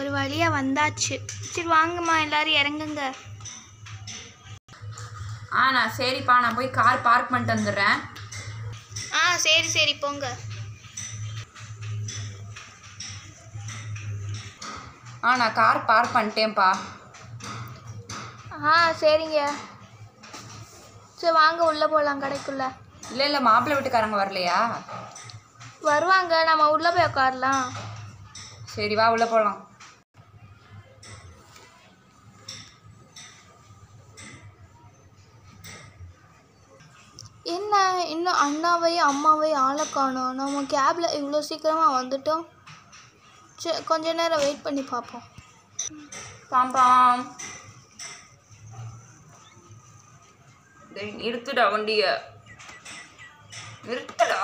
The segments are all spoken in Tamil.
ஒரு வழியாக வந்தாச்சு சரி வாங்கம்மா எல்லாரும் இறங்குங்க ஆ நான் சரிப்பா நான் போய் கார் பார்க் பண்ணிட்டு வந்துடுறேன் ஆ சரி சரி போங்க ஆ நான் கார் பார்க் பண்ணிட்டேன்ப்பா ஆ சரிங்க சரி வாங்க உள்ளே போகலாம் கடைக்குள்ள இல்லை இல்லை மாப்பிள்ளை வீட்டுக்காரங்க வரலையா வருவாங்க நம்ம உள்ளே போய் உட்காரலாம் சரி வா உள்ளே போகலாம் என்ன இன்னும் அண்ணாவையும் அம்மாவையும் ஆளை காணோம் நம்ம கேபில் இவ்வளோ சீக்கிரமாக வந்துட்டோம் சரி கொஞ்ச நேரம் வெயிட் பண்ணி பார்ப்போம் பாம்பாம் டேய், நிறுத்துடா வண்டிய நிறுத்தடா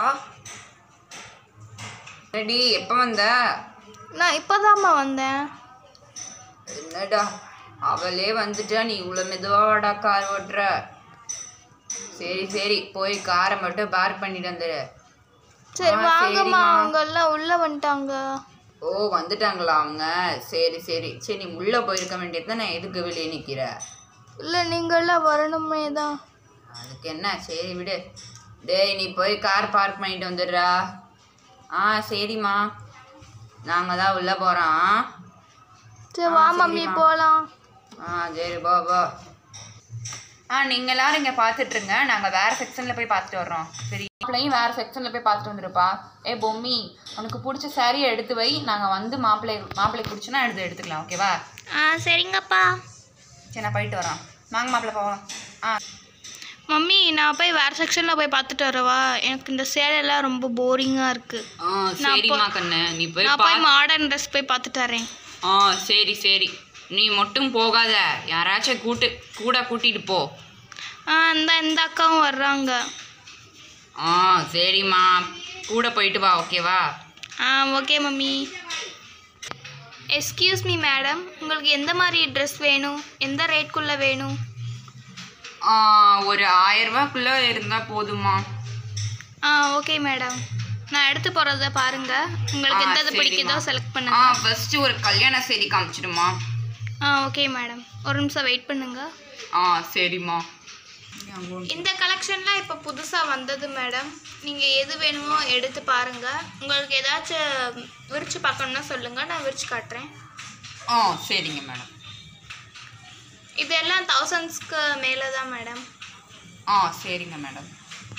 ரெடி எப்போ வந்த நான் இப்போதாம்மா வந்தேன் என்னடா அவளே வந்துட்டா நீ இவ்வளோ மெதுவாடா கார் ஓட்டுற சரி சரி போய் காரை மட்டும் பார்க் பண்ணிட்டு வந்துடு சரி ஆ, வாங்கம்மா சரிம்மா. அவங்க எல்லாம் உள்ளே வந்துட்டாங்க ஓ வந்துட்டாங்களா அவங்க சரி சரி சரி நீ உள்ளே போயிருக்க வேண்டியது நான் எதுக்கு வெளியே நிற்கிற இல்லை நீங்களாம் வரணுமே தான் அதுக்கு என்ன சரி விடு டேய் நீ போய் கார் பார்க் பண்ணிட்டு வந்துடுறா ஆ சரிம்மா நாங்கள் தான் உள்ளே போகிறோம் சரி ஆ, வா மம்மி சரிம்மா. போகலாம் ஆ சரி போ போ ஆ நீங்கள் எல்லாரும் இங்கே பார்த்துட்ருங்க நாங்கள் வேறு செக்ஷனில் போய் பார்த்துட்டு வர்றோம் சரி மாப்பிள்ளையும் வேறு செக்ஷனில் போய் பார்த்துட்டு வந்துருப்பா ஏ பொம்மி உனக்கு பிடிச்ச சாரியை எடுத்து வை நாங்கள் வந்து மாப்பிள்ளை மாப்பிள்ளைக்கு பிடிச்சுன்னா எடுத்து எடுத்துக்கலாம் ஓகேவா ஆ சரிங்கப்பா சரி நான் போயிட்டு வரோம் வாங்க மாப்பிள்ளை போகலாம் ஆ மம்மி நான் போய் வேறு செக்ஷனில் போய் பார்த்துட்டு வரவா எனக்கு இந்த சேலையெல்லாம் ரொம்ப போரிங்காக இருக்குது ஆ நான் சரிம்மா போ- கண்ணு நீ போய் நான் பா போய் மாடர்ன் ட்ரெஸ் போய் பார்த்துட்டு வரேன் ஆ சரி சரி நீ மட்டும் போகாத யாராச்சும் கூட்டு கூட கூட்டிட்டு போ ஆ இந்த இந்த அக்காவும் வர்றாங்க ஆ சரிம்மா கூட போயிட்டு வா ஓகேவா ஆ okay mummy excuse me madam உங்களுக்கு எந்த மாதிரி ட்ரெஸ் வேணும் எந்த ரேட்குள்ளே வேணும் ஆ, ஒரு ஆயிரம் ரூபாய்க்குள்ள இருந்தால் போதுமா ஆ ஓகே மேடம் நான் எடுத்து போகிறத பாருங்க உங்களுக்கு ஆ, எந்த இது சரிம்மா. பிடிக்குதோ செலக்ட் ஆ பண்ணுங்க ஃபர்ஸ்ட் ஒரு கல்யாண சேரி காமிச்சிடுமா ஆ ஓகே மேடம் ஒரு நிமிஷம் வெயிட் பண்ணுங்க ஆ சரிம்மா இந்த கலெக்ஷன்லாம் இப்போ புதுசாக வந்தது மேடம் நீங்கள் எது வேணுமோ எடுத்து பாருங்க உங்களுக்கு ஏதாச்சும் விரிச்சு பார்க்கணுன்னா சொல்லுங்கள் நான் விரிச்சு காட்டுறேன் ஆ சரிங்க மேடம் இதெல்லாம் தௌசண்ட்ஸ்க்கு மேலே தான் மேடம் ஆ சரிங்க மேடம்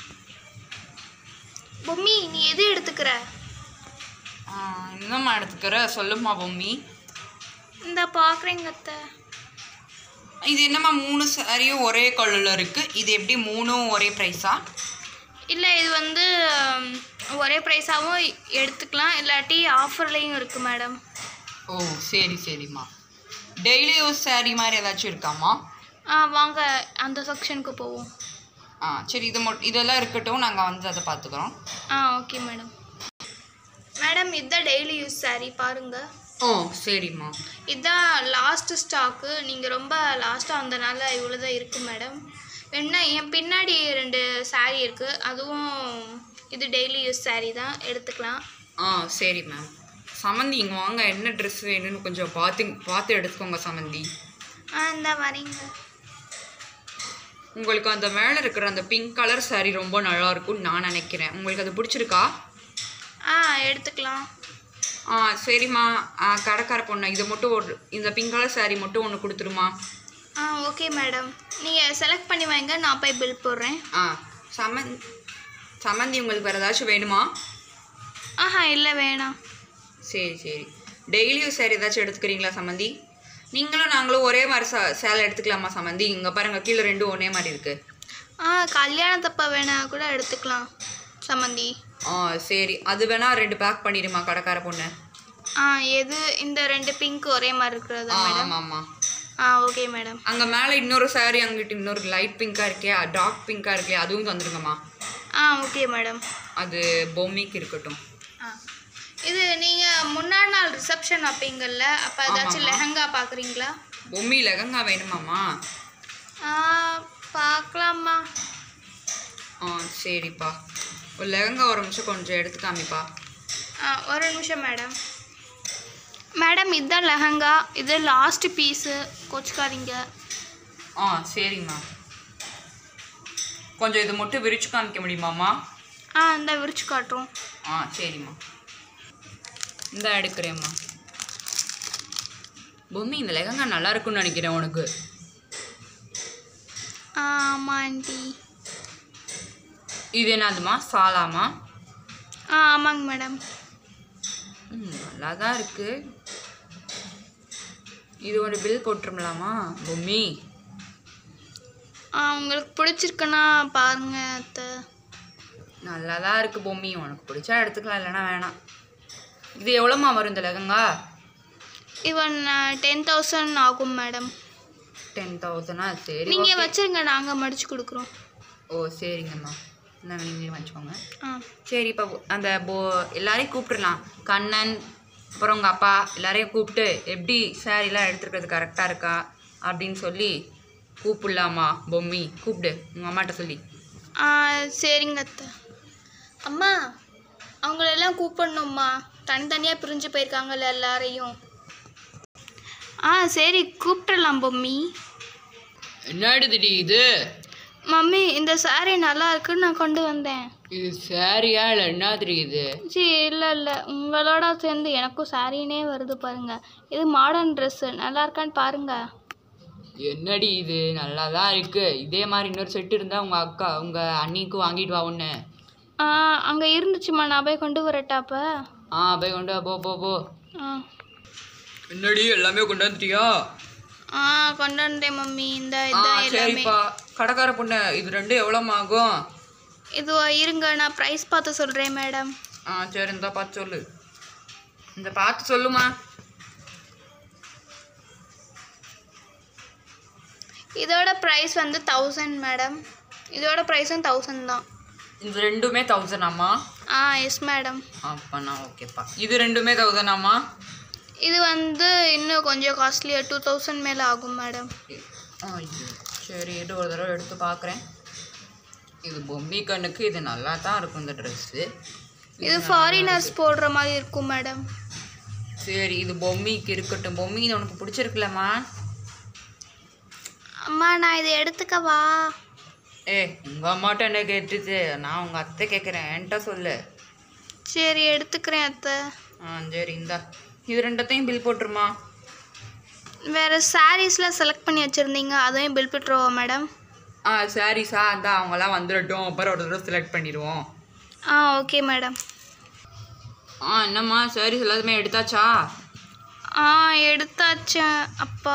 பொம்மி நீ எது எடுத்துக்கிற ஆ, என்னம்மா எடுத்துக்கிற சொல்லுமா பொம்மி இந்த பார்க்குறேங்க அத்தை இது என்னம்மா மூணு சாரியும் ஒரே கலரில் இருக்குது இது எப்படி மூணும் ஒரே ப்ரைஸா இல்லை இது வந்து ம், ஒரே ப்ரைஸாகவும் எடுத்துக்கலாம் இல்லாட்டி ஆஃபர்லேயும் இருக்குது மேடம் ஓ சரி சரிம்மா டெய்லி யூஸ் saree மாதிரி ஏதாச்சும் இருக்காம்மா ஆ வாங்க அந்த செக்ஷனுக்கு போவோம் ஆ சரி இது மட்டும் இதெல்லாம் இருக்கட்டும் நாங்கள் வந்து அதை பார்த்துக்குறோம் ஆ ஓகே மேடம் மேடம் இதுதான் டெய்லி யூஸ் saree பாருங்கள் ஓ சரிம்மா இதுதான் லாஸ்ட் ஸ்டாக்கு நீங்கள் ரொம்ப லாஸ்ட்டாக வந்தனால இவ்வளோ தான் இருக்குது மேடம் வேணா என் பின்னாடி ரெண்டு saree இருக்குது அதுவும் இது டெய்லி யூஸ் saree தான் எடுத்துக்கலாம் ஆ சரி மேம் சமந்தி இங்கே வாங்க என்ன ட்ரெஸ் வேணும்னு கொஞ்சம் பார்த்து பார்த்து எடுத்துக்கோங்க சமந்தி ஆ இந்த வரீங்க உங்களுக்கு அந்த மேலே இருக்கிற அந்த பிங்க் கலர் saree ரொம்ப நல்லா இருக்கும்னு நான் நினைக்கிறேன் உங்களுக்கு அது பிடிச்சிருக்கா ஆ எடுத்துக்கலாம் ஆ சரிம்மா ஆ கடைக்கார பொண்ணு இதை மட்டும் ஒரு இந்த பிங்க் கலர் saree மட்டும் ஒன்று கொடுத்துருமா ஆ ஓகே மேடம் நீங்கள் செலக்ட் பண்ணி வைங்க நான் போய் பில் போடுறேன் ஆ சமந்த் சமந்தி உங்களுக்கு வேறு ஏதாச்சும் வேணுமா ஆஹா இல்லை வேணாம் சரி சரி டெய்லியும் சார் ஏதாச்சும் எடுத்துக்கிறீங்களா சமந்தி நீங்களும் நாங்களும் ஒரே மாதிரி சா சேலை எடுத்துக்கலாமா சமந்தி இங்கே பாருங்கள் கீழே ரெண்டும் ஒரே மாதிரி இருக்குது ஆ கல்யாணத்தப்ப வேணா கூட எடுத்துக்கலாம் சம்மந்தி ஆ சரி அது வேணா ரெண்டு பேக் பண்ணிடுமா கடைக்கார பொண்ணு ஆ எது இந்த ரெண்டு பிங்க் ஒரே மாதிரி இருக்கிறதா ஆ மேடம் ஆமாம் ஆமாம் ஆ ஓகே மேடம் அங்கே மேலே இன்னொரு saree அங்கிட்டு இன்னொரு லைட் பிங்காக இருக்கே டார்க் பிங்காக இருக்கே அதுவும் தந்துருங்கம்மா ஆ ஓகே மேடம் அது பொம்மைக்கு இருக்கட்டும் ஆ இது நீங்கள் முன்னாடி நாள் ரிசப்ஷன் வைப்பீங்கள்ல அப்போ ஏதாச்சும் ஆமாம்மா. லெஹங்கா பார்க்குறீங்களா பொம்மி லெகங்கா வேணுமாம்மா ஆ பார்க்கலாமா ஆ சரிப்பா ஒரு லெகங்கா ஒரு நிமிஷம் கொஞ்சம் எடுத்து காமிப்பா ஆ ஒரு நிமிஷம் மேடம் மேடம் இதுதான் லெஹங்கா இது லாஸ்ட் பீஸு கொச்சுக்காதீங்க ஆ சரிங்கம்மா கொஞ்சம் இது மட்டும் விரிச்சு காமிக்க முடியுமாம்மா ஆ இந்த விரிச்சு காட்டுறோம் ஆ சரிம்மா இந்த எடுக்கிறேம்மா பொம்மி இந்த லெகங்கா நல்லா இருக்கும்னு நினைக்கிறேன் உனக்கு ஆ ஆமாம் ஆண்டி இது என்னதுமா சாலாமா ஆ ஆமாங்க மேடம் ம் நல்லா தான் இருக்கு இது ஒரு பில் போட்டுருமலாமா பொம்மி ஆ உங்களுக்கு பிடிச்சிருக்குன்னா பாருங்க அத்தை நல்லா தான் இருக்கு பொம்மி உனக்கு பிடிச்சா எடுத்துக்கலாம் இல்லைன்னா வேணாம் இது எவ்வளோம்மா வரும் இந்த லெகங்கா இவன் டென் தௌசண்ட் ஆகும் மேடம் டென் தௌசண்டா சரி நீங்கள் okay. வச்சுருங்க நாங்கள் மடிச்சு கொடுக்குறோம் ஓ சரிங்கம்மா நாங்கள் நீங்களே வச்சுக்கோங்க ஆ சரி இப்போ அந்த போ எல்லாரையும் கூப்பிட்டுடலாம் கண்ணன் அப்புறம் உங்கள் அப்பா எல்லாரையும் கூப்பிட்டு எப்படி சாரீலாம் எடுத்துருக்கிறது கரெக்டாக இருக்கா அப்படின்னு சொல்லி கூப்பிடலாமா பொம்மி கூப்பிடு உங்கள் அம்மாட்ட சொல்லி ஆ சரிங்க அத்தை அம்மா அவங்களெல்லாம் கூப்பிடணும்மா தனித்தனியாக பிரிஞ்சு போயிருக்காங்கல்ல எல்லாரையும் ஆ சரி கூப்பிட்டுடலாம் பொம்மி என்னடுதுடி இது மம்மி இந்த saree நல்லா இருக்குன்னு நான் கொண்டு வந்தேன் இது சாரியா இல்லை என்னதுடி இது ஜி இல்லை இல்லை உங்களோட சேர்ந்து எனக்கும் சாரினே வருது பாருங்க இது மாடர்ன் ட்ரெஸ்ஸு நல்லா இருக்கான்னு பாருங்க என்னடி இது நல்லா தான் இருக்கு இதே மாதிரி இன்னொரு செட் இருந்தால் உங்கள் அக்கா உங்கள் அண்ணிக்கும் வாங்கிட்டு வா ஒன்று ஆ அங்கே இருந்துச்சுமா நான் போய் கொண்டு வரட்டாப்ப ஆ போய் கொண்டு வா போ போ போ ஆ என்னடி எல்லாமே கொண்டு வந்துட்டியா ஆ கொண்டு வந்தேன் மம்மி இந்த ஆ இதான் எல்லாமே சரிப்பா கடைக்கார பொண்ணு இது ரெண்டு எவ்வளோமா ஆகும் இது இருங்க நான் ப்ரைஸ் பார்த்து சொல்கிறேன் மேடம் ஆ சரி இந்த பார்த்து சொல்லு இந்த பார்த்து சொல்லுமா இதோட ப்ரைஸ் வந்து தௌசண்ட் மேடம் இதோட ப்ரைஸும் தௌசண்ட் தான் இது ரெண்டுமே தௌசண்டாம்மா ஆ எஸ் மேடம் அப்பண்ணா ஓகேப்பா இது ரெண்டுமே தௌசண்டாம்மா இது வந்து இன்னும் கொஞ்சம் காஸ்ட்லியாக டூ தௌசண்ட் மேலே ஆகும் மேடம் ஐயோ சரி இது ஒரு தடவை எடுத்து பார்க்குறேன் இது பொம்மி கண்ணுக்கு இது நல்லா தான் இருக்கும் இந்த ட்ரெஸ்ஸு இது ஃபாரினர்ஸ் போடுற மாதிரி இருக்கும் மேடம் சரி இது பொம்மிக்கு இருக்கட்டும் பொம்மி இது உனக்கு பிடிச்சிருக்குல்லம்மா அம்மா நான் இதை எடுத்துக்கவா ஏ உங்கள் அம்மாட்ட என்ன கேட்டுச்சு நான் உங்கள் அத்தை கேட்குறேன் என்கிட்ட சொல்லு சரி எடுத்துக்கிறேன் அத்தை ஆ சரி இந்தா இது ரெண்டத்தையும் பில் போட்டுருமா வேறு சாரீஸ்லாம் செலக்ட் பண்ணி வச்சுருந்தீங்க அதையும் பில் போட்டுருவா மேடம் ஆ சாரீஸா அதான் அவங்களாம் வந்துடட்டும் அப்புறம் ஒரு தடவை செலக்ட் பண்ணிடுவோம் ஆ ஓகே மேடம் ஆ என்னம்மா சாரீஸ் எல்லாத்துமே எடுத்தாச்சா ஆ எடுத்தாச்சு அப்பா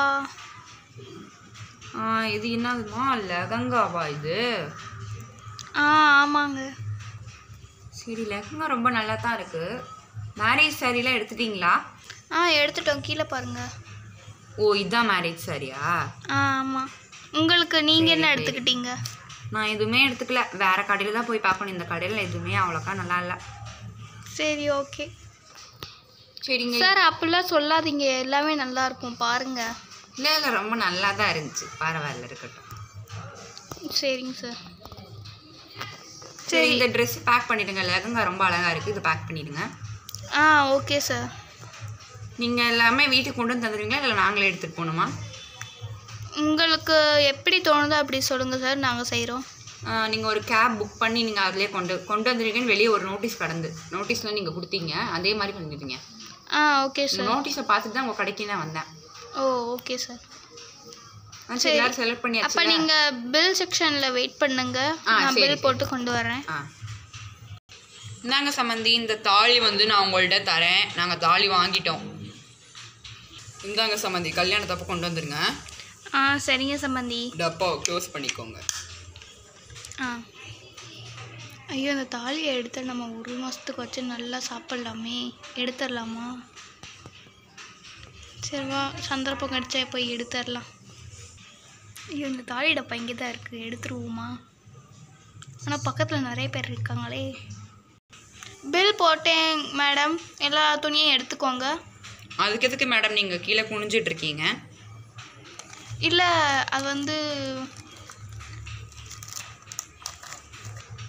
ஆ இது என்னதுமா லெகங்காவா இது ஆ ஆமாங்க சரி லெஹங்கா ரொம்ப நல்லா தான் இருக்குது மேரேஜ் சாரீலாம் எடுத்துட்டீங்களா ஆ எடுத்துட்டோம் கீழே பாருங்க ஓ இதுதான் மேரேஜ் சாரியா ஆ ஆமாம் உங்களுக்கு நீங்கள் என்ன எடுத்துக்கிட்டீங்க நான் எதுவுமே எடுத்துக்கல வேற கடையில் தான் போய் பார்க்கணும் இந்த கடையில் எதுவுமே அவ்வளோக்கா நல்லா இல்லை சரி ஓகே சரிங்க சார் அப்படிலாம் சொல்லாதீங்க எல்லாமே நல்லா இருக்கும் பாருங்க இல்லை இல்லை ரொம்ப நல்லா தான் இருந்துச்சு பரவாயில்ல இருக்கட்டும் சரிங்க சார் சரி இந்த ட்ரெஸ் பேக் பண்ணிடுங்க லெகங்கா ரொம்ப அழகாக இருக்குது இது பேக் பண்ணிடுங்க ஆ ஓகே சார் நீங்கள் எல்லாமே வீட்டுக்கு கொண்டு வந்து தந்துடுவீங்களா இல்லை நாங்களே எடுத்துகிட்டு போகணுமா உங்களுக்கு எப்படி தோணுதோ அப்படி சொல்லுங்கள் சார் நாங்கள் செய்கிறோம் நீங்கள் ஒரு கேப் புக் பண்ணி நீங்கள் அதிலே கொண்டு கொண்டு வந்துருக்கீங்கன்னு வெளியே ஒரு நோட்டீஸ் கடந்து நோட்டீஸில் நீங்கள் கொடுத்தீங்க அதே மாதிரி பண்ணிடுங்க ஆ ஓகே இந்த சார் நோட்டீஸை பார்த்துட்டு தான் உங்கள் கடைக்கு தான் வந்தேன் ஓ ஓகே சார் ஆ, சரி எல்லாரும் செலக்ட் அப்போ பண்ணியாச்சு நீங்கள் பில் செக்ஷனில் வெயிட் பண்ணுங்க ஆ, நான் சரி, பில் சரி. போட்டு கொண்டு வரேன் ஆ இந்தாங்க சம்மந்தி இந்த தாலி வந்து நான் உங்கள்கிட்ட தரேன் நாங்கள் தாலி வாங்கிட்டோம் இந்தாங்க சம்மந்தி கல்யாணத்தப்போ கொண்டு வந்துருங்க ஆ சரிங்க சம்பந்தி டப்பாவை க்ளோஸ் பண்ணிக்கோங்க ஆ ஐயோ இந்த தாலியை எடுத்து நம்ம ஒரு மாதத்துக்கு வச்சு நல்லா சாப்பிட்லாமே எடுத்துடலாமா சரி வா சந்தர்ப்பம் கிடச்சா போய் எடுத்துடலாம் ஐயோ இந்த தாலி டப்பா இங்கே தான் இருக்குது எடுத்துருவோமா ஆனால் பக்கத்தில் நிறைய பேர் இருக்காங்களே பில் போட்டேன் மேடம் எல்லா துணியும் எடுத்துக்கோங்க அதுக்கு எதுக்கு மேடம் நீங்கள் கீழே குனிஞ்சிட்டு இருக்கீங்க இல்லை அது வந்து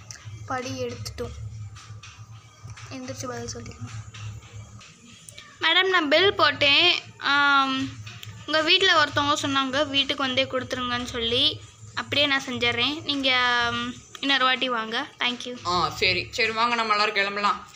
படி எடுத்துட்டோம் எந்திரிச்சு பதில் சொல்லிக்கணும் மேடம் மேடம் நான் பில் போட்டேன் உங்கள் வீட்டில் ஒருத்தவங்க சொன்னாங்க வீட்டுக்கு வந்தே கொடுத்துருங்கன்னு சொல்லி அப்படியே நான் செஞ்சிட்றேன் நீங்கள் இன்னொரு வாட்டி வாங்க தேங்க்யூ ஆ சரி சரி வாங்க நம்ம எல்லாரும் கிளம்பலாம்